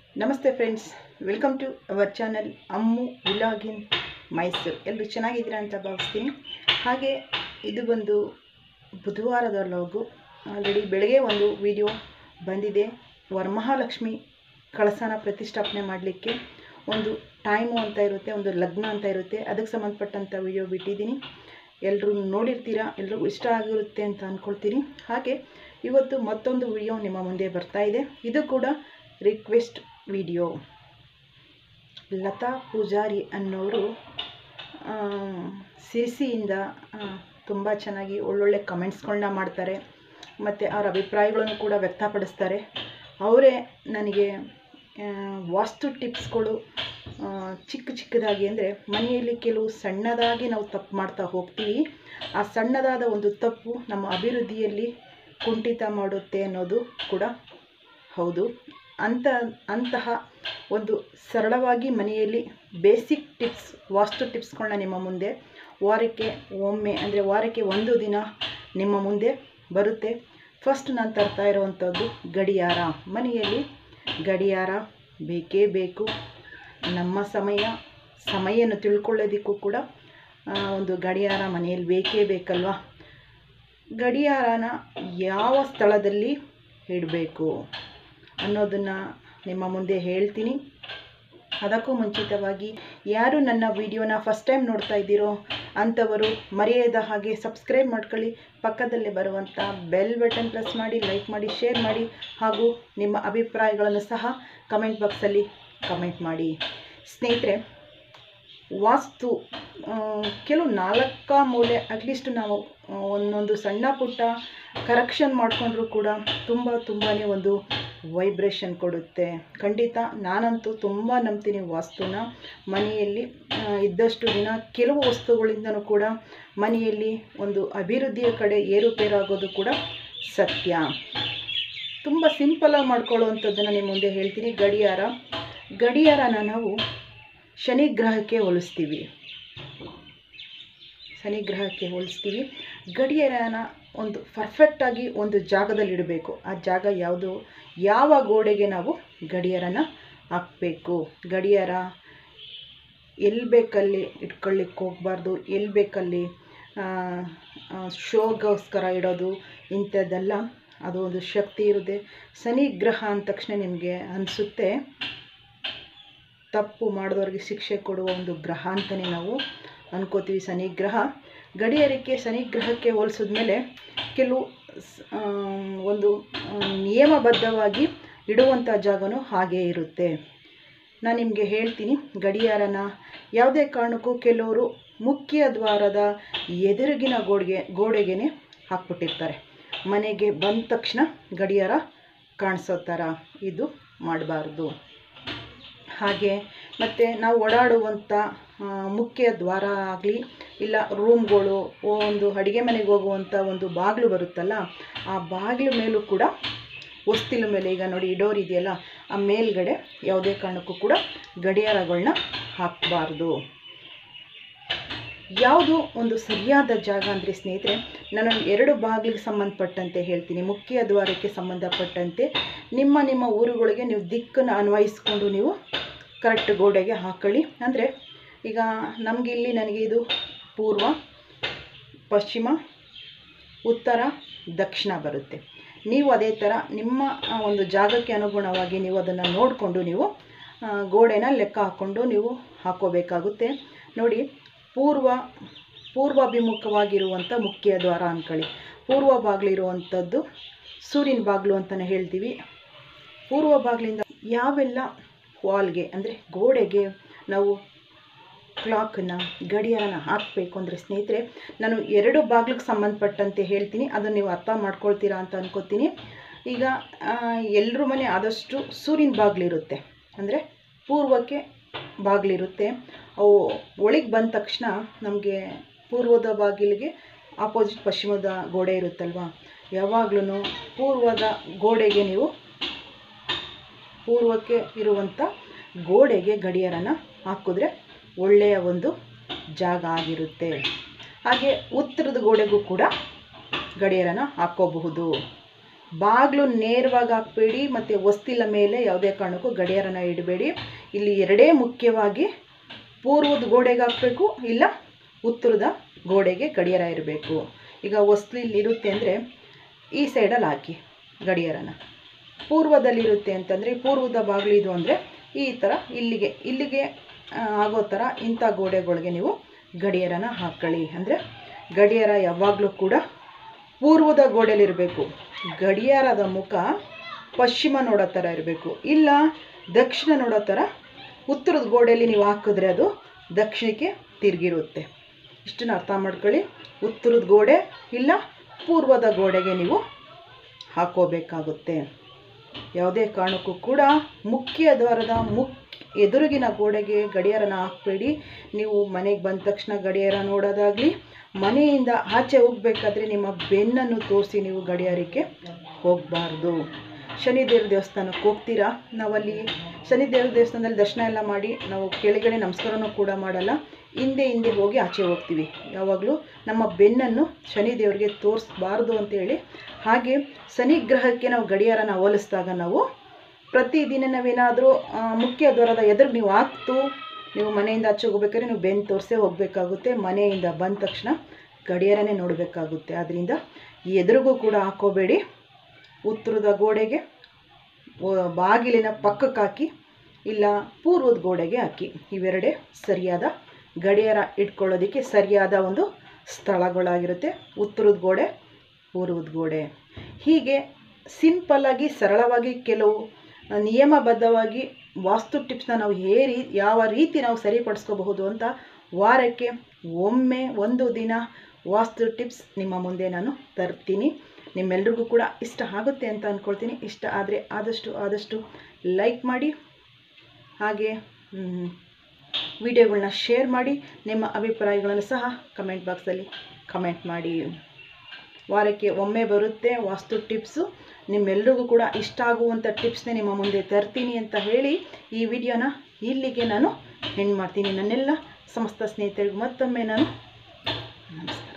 ನಮಸ್ತೆ friends welcome to our channel Ammu vlogging Mysuru ಎಲ್ಲರೂ ಚೆನ್ನಾಗಿದ್ದೀರಾ ಅಂತ ಭಾವಿಸ್ತೀನಿ ಹಾಗೆ ಇದು ಬಂದು ಬುಧವಾರದ ವ್ಲಾಗು ಆಲ್ರೆಡಿ ಬೆಳಗ್ಗೆ ಒಂದು ವಿಡಿಯೋ ಬಂದಿದೆ ವರಮಹಾಲಕ್ಷ್ಮಿ ಕಳಸನ ಪ್ರತಿಷ್ಠಾಪನೆ ಮಾಡಲಿಕ್ಕೆ ಒಂದು ಟೈಮು ಅಂತ ಇರುತ್ತೆ ಒಂದು ಲಗ್ನ ಅಂತ ಇರುತ್ತೆ ಅದಕ್ಕೆ ಸಂಬಂಧಪಟ್ಟಂಥ ವಿಡಿಯೋ ಬಿಟ್ಟಿದ್ದೀನಿ ಎಲ್ಲರೂ ನೋಡಿರ್ತೀರಾ ಎಲ್ರಿಗೂ ಇಷ್ಟ ಆಗಿರುತ್ತೆ ಅಂತ ಅಂದ್ಕೊಳ್ತೀನಿ ಹಾಗೆ ಇವತ್ತು ಮತ್ತೊಂದು ವಿಡಿಯೋ ನಿಮ್ಮ ಮುಂದೆ ಬರ್ತಾ ಇದೆ ಇದು ಕೂಡ ರಿಕ್ವೆಸ್ಟ್ ವಿಡಿಯೋ ಲತಾ ಪೂಜಾರಿ ಅನ್ನೋರು ಸಿರಿಸಿಯಿಂದ ತುಂಬ ಚೆನ್ನಾಗಿ ಒಳ್ಳೊಳ್ಳೆ ಕಮೆಂಟ್ಸ್ಗಳನ್ನ ಮಾಡ್ತಾರೆ ಮತ್ತು ಅವರ ಅಭಿಪ್ರಾಯಗಳನ್ನು ಕೂಡ ವ್ಯಕ್ತಪಡಿಸ್ತಾರೆ ಅವರೇ ನನಗೆ ಆ, ವಾಸ್ತು ಟಿಪ್ಸ್ಗಳು ಆ, ಚಿಕ್ಕ ಚಿಕ್ಕದಾಗಿ ಅಂದರೆ ಮನೆಯಲ್ಲಿ ಕೆಲವು ಸಣ್ಣದಾಗಿ ನಾವು ತಪ್ಪು ಮಾಡ್ತಾ ಹೋಗ್ತೀವಿ ಆ ಸಣ್ಣದಾದ ಒಂದು ತಪ್ಪು ನಮ್ಮ ಅಭಿವೃದ್ಧಿಯಲ್ಲಿ ಕುಂಠಿತ ಮಾಡುತ್ತೆ ಅನ್ನೋದು ಕೂಡ ಹೌದು ಅಂತ ಅಂತಹ ಒಂದು ಸರಳವಾಗಿ ಮನೆಯಲ್ಲಿ ಬೇಸಿಕ್ ಟಿಪ್ಸ್ ವಾಸ್ತು ಟಿಪ್ಸ್ಗಳನ್ನ ನಿಮ್ಮ ಮುಂದೆ ವಾರಕ್ಕೆ ಒಮ್ಮೆ ಅಂದರೆ ವಾರಕ್ಕೆ ಒಂದು ದಿನ ನಿಮ್ಮ ಮುಂದೆ ಬರುತ್ತೆ ಫಸ್ಟ್ ನಾನು ತರ್ತಾ ಇರೋವಂಥದ್ದು ಗಡಿಯಾರ ಮನೆಯಲ್ಲಿ ಗಡಿಯಾರ ಬೇಕೇ ಬೇಕು ನಮ್ಮ ಸಮಯ ಸಮಯನ ತಿಳ್ಕೊಳ್ಳೋದಕ್ಕೂ ಕೂಡ ಆ, ಒಂದು ಗಡಿಯಾರ ಮನೆಯಲ್ಲಿ ಬೇಕೇ ಬೇಕಲ್ವಾ ಗಡಿಯಾರನ ಯಾವ ಸ್ಥಳದಲ್ಲಿ ಇಡಬೇಕು ಅನ್ನೋದನ್ನು ನಿಮ್ಮ ಮುಂದೆ ಹೇಳ್ತೀನಿ ಅದಕ್ಕೂ ಮುಂಚಿತವಾಗಿ ಯಾರು ನನ್ನ ವಿಡಿಯೋನ ಫಸ್ಟ್ ಟೈಮ್ ನೋಡ್ತಾ ಇದ್ದೀರೋ ಅಂಥವರು ಮರೆಯದ ಹಾಗೆ ಸಬ್ಸ್ಕ್ರೈಬ್ ಮಾಡ್ಕೊಳ್ಳಿ ಪಕ್ಕದಲ್ಲೇ ಬರುವಂಥ ಬೆಲ್ ಬಟನ್ ಪ್ರೆಸ್ ಮಾಡಿ ಲೈಕ್ ಮಾಡಿ ಶೇರ್ ಮಾಡಿ ಹಾಗೂ ನಿಮ್ಮ ಅಭಿಪ್ರಾಯಗಳನ್ನು ಸಹ ಕಮೆಂಟ್ ಬಾಕ್ಸಲ್ಲಿ ಕಮೆಂಟ್ ಮಾಡಿ ಸ್ನೇಹಿತರೆ ವಾಸ್ತು ಆ, ಕೆಲವು ನಾಲ್ಕ ಮೂಲೆ ಅಟ್ಲೀಸ್ಟ್ ನಾವು ಆ, ಒಂದೊಂದು ಸಣ್ಣ ಪುಟ್ಟ ಕರೆಕ್ಷನ್ ಮಾಡಿಕೊಂಡ್ರೂ ಕೂಡ ತುಂಬ ತುಂಬಾ ಒಂದು ವೈಬ್ರೇಷನ್ ಕೊಡುತ್ತೆ ಖಂಡಿತ ನಾನಂತೂ ತುಂಬ ನಂಬ್ತೀನಿ ವಾಸ್ತುನ ಮನೆಯಲ್ಲಿ ಆ, ಇದ್ದಷ್ಟು ದಿನ ಕೆಲವು ವಸ್ತುಗಳಿಂದನೂ ಕೂಡ ಮನೆಯಲ್ಲಿ ಒಂದು ಅಭಿವೃದ್ಧಿಯ ಕಡೆ ಏರುಪೇರಾಗೋದು ಕೂಡ ಸತ್ಯ ತುಂಬ ಸಿಂಪಲಾಗಿ ಮಾಡ್ಕೊಳ್ಳುವಂಥದ್ದನ್ನು ನಿಮ್ಮ ಮುಂದೆ ಹೇಳ್ತೀನಿ ಗಡಿಯಾರ ಗಡಿಯಾರನ ನಾವು ಶನಿ ಗ್ರಹಕ್ಕೆ ಹೋಲಿಸ್ತೀವಿ ಶನಿ ಗ್ರಹಕ್ಕೆ ಹೋಲಿಸ್ತೀವಿ ಗಡಿಯಾರನ ಒಂದು ಪರ್ಫೆಕ್ಟಾಗಿ ಒಂದು ಜಾಗದಲ್ಲಿ ಇಡಬೇಕು ಆ ಜಾಗ ಯಾವುದು ಯಾವ ಗೋಡೆಗೆ ನಾವು ಗಡಿಯಾರನ ಹಾಕಬೇಕು ಗಡಿಯಾರ ಎಲ್ಲಿ ಬೇಕಲ್ಲಿ ಇಟ್ಕೊಳ್ಳಿಕ್ಕೆ ಹೋಗಬಾರ್ದು ಎಲ್ಲಿ ಬೇಕಲ್ಲಿ ಶೋಗೋಸ್ಕರ ಇಡೋದು ಇಂಥದ್ದೆಲ್ಲ ಅದು ಒಂದು ಶಕ್ತಿ ಇರುತ್ತೆ ಶನಿ ಗ್ರಹ ಅಂದ ತಕ್ಷಣ ನಿಮಗೆ ಅನಿಸುತ್ತೆ ತಪ್ಪು ಮಾಡಿದವ್ರಿಗೆ ಶಿಕ್ಷೆ ಕೊಡುವ ಒಂದು ಗ್ರಹ ಅಂತಲೇ ನಾವು ಅನ್ಕೋತೀವಿ ಶನಿ ಗ್ರಹ ಗಡಿಯಾರಕ್ಕೆ ಶನಿ ಗ್ರಹಕ್ಕೆ ಹೋಲಿಸಿದ್ಮೇಲೆ ಕೆಲವು ಸ್- ಆ, ಒಂದು ಆ, ನಿಯಮಬದ್ಧವಾಗಿ ಇಡುವಂಥ ಜಾಗನೂ ಹಾಗೇ ಇರುತ್ತೆ ನಾನು ನಿಮಗೆ ಹೇಳ್ತೀನಿ ಗಡಿಯಾರನ ಯಾವುದೇ ಕಾರಣಕ್ಕೂ ಕೆಲವರು ಮುಖ್ಯ ದ್ವಾರದ ಎದುರಿಗಿನ ಗೋಡೆಗೆ ಗೋಡೆಗೇ ಹಾಕ್ಬಿಟ್ಟಿರ್ತಾರೆ ಮನೆಗೆ ಬಂದ ತಕ್ಷಣ ಗಡಿಯಾರ ಕಾಣಿಸೋ ಥರ ಇದು ಮಾಡಬಾರ್ದು ಹಾಗೆ ಮತ್ತು ನಾವು ಓಡಾಡುವಂಥ ಆ, ಮುಖ್ಯ ದ್ವಾರ ಆಗಲಿ ಇಲ್ಲ ರೂಮ್ಗಳು ಒಂದು ಅಡುಗೆ ಮನೆಗೆ ಹೋಗುವಂಥ ಒಂದು ಬಾಗಿಲು ಬರುತ್ತಲ್ಲ ಆ ಬಾಗಿಲು ಮೇಲೂ ಕೂಡ ಹೊಸ್ತಿಲ ಮೇಲೆ ಈಗ ನೋಡಿ ಡೋರ್ ಇದೆಯಲ್ಲ ಆ ಮೇಲ್ಗಡೆ ಯಾವುದೇ ಕಾರಣಕ್ಕೂ ಕೂಡ ಗಡಿಯಾರಗಳನ್ನ ಹಾಕಬಾರ್ದು ಯಾವುದು ಒಂದು ಸರಿಯಾದ ಜಾಗ ಅಂದರೆ ಸ್ನೇಹಿತರೆ ನಾನು ಎರಡು ಬಾಗಿಲಿಗೆ ಸಂಬಂಧಪಟ್ಟಂತೆ ಹೇಳ್ತೀನಿ ಮುಖ್ಯ ದ್ವಾರಕ್ಕೆ ಸಂಬಂಧಪಟ್ಟಂತೆ ನಿಮ್ಮ ನಿಮ್ಮ ಊರುಗಳಿಗೆ ನೀವು ದಿಕ್ಕನ್ನು ಅನ್ವಯಿಸ್ಕೊಂಡು ನೀವು ಕರೆಕ್ಟ್ ಗೋಡೆಗೆ ಹಾಕೊಳ್ಳಿ ಅಂದರೆ ಈಗ ನಮಗೆ ಇಲ್ಲಿ ನನಗೆ ಇದು ಪೂರ್ವ ಪಶ್ಚಿಮ ಉತ್ತರ ದಕ್ಷಿಣ ಬರುತ್ತೆ ನೀವು ಅದೇ ಥರ ನಿಮ್ಮ ಆ, ಒಂದು ಜಾಗಕ್ಕೆ ಅನುಗುಣವಾಗಿ ನೀವು ಅದನ್ನು ನೋಡಿಕೊಂಡು ನೀವು ಆ, ಗೋಡೆನ ಲೆಕ್ಕ ಹಾಕ್ಕೊಂಡು ನೀವು ಹಾಕೋಬೇಕಾಗುತ್ತೆ ನೋಡಿ ಪೂರ್ವ ಪೂರ್ವಾಭಿಮುಖವಾಗಿರುವಂಥ ಮುಖ್ಯ ದ್ವಾರ ಅಂದ್ಕೊಳ್ಳಿ ಪೂರ್ವ ಬಾಗಿಲಿರುವಂಥದ್ದು ಸೂರ್ಯನ ಬಾಗಿಲು ಅಂತಲೇ ಹೇಳ್ತೀವಿ ಪೂರ್ವ ಬಾಗಿಲಿಂದ ಯಾವೆಲ್ಲ ವಾಲ್ಗೆ ಅಂದರೆ ಗೋಡೆಗೆ ನಾವು ಕ್ಲಾಕನ್ನು ಗಡಿಯಾರನ ಹಾಕಬೇಕು ಅಂದರೆ ಸ್ನೇಹಿತರೆ ನಾನು ಎರಡು ಬಾಗಿಲಿಗೆ ಸಂಬಂಧಪಟ್ಟಂತೆ ಹೇಳ್ತೀನಿ ಅದನ್ನು ನೀವು ಅರ್ಥ ಮಾಡ್ಕೊಳ್ತೀರಾ ಅಂತ ಅನ್ಕೋತೀನಿ ಈಗ ಎಲ್ಲರ ಮನೆ ಆದಷ್ಟು ಸೂರ್ಯನ ಬಾಗಿಲಿರುತ್ತೆ ಅಂದರೆ ಪೂರ್ವಕ್ಕೆ ಬಾಗಿಲಿರುತ್ತೆ ಅವು ಒಳಗೆ ಬಂದ ತಕ್ಷಣ ನಮಗೆ ಪೂರ್ವದ ಬಾಗಿಲಿಗೆ ಆಪೋಸಿಟ್ ಪಶ್ಚಿಮದ ಗೋಡೆ ಇರುತ್ತಲ್ವ ಯಾವಾಗಲೂ ಪೂರ್ವದ ಗೋಡೆಗೆ ನೀವು ಪೂರ್ವಕ್ಕೆ ಇರುವಂಥ ಗೋಡೆಗೆ ಗಡಿಯಾರನ ಹಾಕಿದ್ರೆ ಒಳ್ಳೆಯ ಒಂದು ಜಾಗ ಆಗಿರುತ್ತೆ ಹಾಗೆ ಉತ್ತರದ ಗೋಡೆಗೂ ಕೂಡ ಗಡಿಯಾರನ ಹಾಕ್ಕೋಬಹುದು ಬಾಗಿಲು ನೇರವಾಗಿ ಹಾಕಬೇಡಿ ಮತ್ತು ಹೊಸ್ತಿಲ ಮೇಲೆ ಯಾವುದೇ ಕಾರಣಕ್ಕೂ ಗಡಿಯಾರನ ಇಡಬೇಡಿ ಇಲ್ಲಿ ಎರಡೇ ಮುಖ್ಯವಾಗಿ ಪೂರ್ವದ ಗೋಡೆಗೆ ಹಾಕಬೇಕು ಇಲ್ಲ ಉತ್ತರದ ಗೋಡೆಗೆ ಗಡಿಯಾರ ಇರಬೇಕು ಈಗ ಹೊಸ್ಲಿಲ್ ಇರುತ್ತೆ ಅಂದರೆ ಈ ಸೈಡಲ್ಲಿ ಹಾಕಿ ಗಡಿಯಾರನ ಪೂರ್ವದಲ್ಲಿರುತ್ತೆ ಅಂತಂದರೆ ಪೂರ್ವದ ಬಾಗಿಲು ಇದು ಅಂದರೆ ಈ ಥರ ಇಲ್ಲಿಗೆ ಇಲ್ಲಿಗೆ ಆ, ಆಗೋ ಥರ ಇಂಥ ಗೋಡೆಗಳಿಗೆ ನೀವು ಗಡಿಯಾರನ ಹಾಕ್ಕೊಳ್ಳಿ ಅಂದರೆ ಗಡಿಯಾರ ಯಾವಾಗಲೂ ಕೂಡ ಪೂರ್ವದ ಗೋಡೆಯಲ್ಲಿರಬೇಕು ಗಡಿಯಾರದ ಮುಖ ಪಶ್ಚಿಮ ನೋಡೋ ಥರ ಇರಬೇಕು ಇಲ್ಲ ದಕ್ಷಿಣ ನೋಡೋ ಥರ ಉತ್ತರದ ಗೋಡೆಯಲ್ಲಿ ನೀವು ಹಾಕಿದ್ರೆ ಅದು ದಕ್ಷಿಣಕ್ಕೆ ತಿರುಗಿರುತ್ತೆ ಇಷ್ಟನ್ನು ಅರ್ಥ ಮಾಡ್ಕೊಳ್ಳಿ ಉತ್ತರದ ಗೋಡೆ ಇಲ್ಲ ಪೂರ್ವದ ಗೋಡೆಗೆ ನೀವು ಹಾಕೋಬೇಕಾಗುತ್ತೆ ಯಾವುದೇ ಕಾರಣಕ್ಕೂ ಕೂಡ ಮುಖ್ಯ ದ್ವಾರದ ಮುಖ್ಯ ಎದುರಿಗಿನ ಗೋಡೆಗೆ ಗಡಿಯಾರನ ಹಾಕಬೇಡಿ ನೀವು ಮನೆಗೆ ಬಂದ ತಕ್ಷಣ ಗಡಿಯಾರ ನೋಡೋದಾಗಲಿ ಮನೆಯಿಂದ ಆಚೆ ಹೋಗ್ಬೇಕಾದ್ರೆ ನಿಮ್ಮ ಬೆನ್ನನ್ನು ತೋರಿಸಿ ನೀವು ಗಡಿಯಾರಕ್ಕೆ ಹೋಗಬಾರ್ದು ಶನಿದೇವ್ರ ದೇವಸ್ಥಾನಕ್ಕೆ ಹೋಗ್ತೀರಾ ನಾವಲ್ಲಿ ಶನಿದೇವ್ರ ದೇವಸ್ಥಾನದಲ್ಲಿ ದರ್ಶನ ಎಲ್ಲ ಮಾಡಿ ನಾವು ಕೆಳಗಡೆ ನಮಸ್ಕಾರನೂ ಕೂಡ ಮಾಡಲ್ಲ ಹಿಂದೆ ಹಿಂದೆ ಹೋಗಿ ಆಚೆ ಹೋಗ್ತೀವಿ ಯಾವಾಗಲೂ ನಮ್ಮ ಬೆನ್ನನ್ನು ಶನಿದೇವರಿಗೆ ತೋರಿಸ್ಬಾರ್ದು ಅಂತೇಳಿ ಹಾಗೆ ಶನಿ ಗ್ರಹಕ್ಕೆ ನಾವು ಗಡಿಯಾರನ ಹೋಲಿಸಿದಾಗ ನಾವು ಪ್ರತಿದಿನ ನಾವೇನಾದರೂ ಮುಖ್ಯ ದ್ವಾರದ ಎದುರು ನೀವು ಹಾಕ್ತು ನೀವು ಮನೆಯಿಂದ ಆಚೆ ಹೋಗ್ಬೇಕಾದ್ರೆ ನೀವು ಬೆನ್ನು ತೋರಿಸೇ ಹೋಗಬೇಕಾಗುತ್ತೆ ಮನೆಯಿಂದ ಬಂದ ತಕ್ಷಣ ಗಡಿಯಾರನೇ ನೋಡಬೇಕಾಗುತ್ತೆ ಆದ್ದರಿಂದ ಎದುರಿಗೂ ಕೂಡ ಹಾಕೋಬೇಡಿ ಉತ್ತರದ ಗೋಡೆಗೆ ಓ- ಬಾಗಿಲಿನ ಪಕ್ಕಕ್ಕೆ ಹಾಕಿ ಇಲ್ಲ ಪೂರ್ವದ ಗೋಡೆಗೆ ಹಾಕಿ ಇವೆರಡೇ ಸರಿಯಾದ ಗಡಿಯಾರ ಇಟ್ಕೊಳ್ಳೋದಕ್ಕೆ ಸರಿಯಾದ ಒಂದು ಸ್ಥಳಗಳಾಗಿರುತ್ತೆ ಉತ್ತರದ ಗೋಡೆ ಪೂರ್ವದ ಗೋಡೆ ಹೀಗೆ ಸಿಂಪಲ್ಲಾಗಿ ಸರಳವಾಗಿ ಕೆಲವು ನಿಯಮಬದ್ಧವಾಗಿ ವಾಸ್ತು ಟಿಪ್ಸ್ನ ನಾವು ಹೇರಿ ಯಾವ ರೀತಿ ನಾವು ಸರಿಪಡಿಸ್ಕೋಬಹುದು ಅಂತ ವಾರಕ್ಕೆ ಒಮ್ಮೆ ಒಂದು ದಿನ ವಾಸ್ತು ಟಿಪ್ಸ್ ನಿಮ್ಮ ಮುಂದೆ ನಾನು ತರ್ತೀನಿ ನಿಮ್ಮೆಲ್ರಿಗೂ ಕೂಡ ಇಷ್ಟ ಆಗುತ್ತೆ ಅಂತ ಅಂದ್ಕೊಳ್ತೀನಿ ಇಷ್ಟ ಆದರೆ ಆದಷ್ಟು ಆದಷ್ಟು ಲೈಕ್ ಮಾಡಿ ಹಾಗೆ ವಿಡಿಯೋಗಳನ್ನ ಶೇರ್ ಮಾಡಿ ನಿಮ್ಮ ಅಭಿಪ್ರಾಯಗಳನ್ನು ಸಹ ಕಮೆಂಟ್ ಬಾಕ್ಸಲ್ಲಿ ಕಮೆಂಟ್ ಮಾಡಿ ವಾರಕ್ಕೆ ಒಮ್ಮೆ ಬರುತ್ತೆ ವಾಸ್ತು ಟಿಪ್ಸು ನಿಮ್ಮೆಲ್ರಿಗೂ ಕೂಡ ಇಷ್ಟ ಆಗುವಂಥ ಟಿಪ್ಸ್ನೇ ನಿಮ್ಮ ಮುಂದೆ ತರ್ತೀನಿ ಅಂತ ಹೇಳಿ ಈ ವಿಡಿಯೋನ ಇಲ್ಲಿಗೆ ನಾನು ಹೆಣ್ಣು ಮಾಡ್ತೀನಿ ನನ್ನೆಲ್ಲ ಸಮಸ್ತ ಸ್ನೇಹಿತರಿಗೂ ಮತ್ತೊಮ್ಮೆ ನಾನು ನಮಸ್ಕಾರ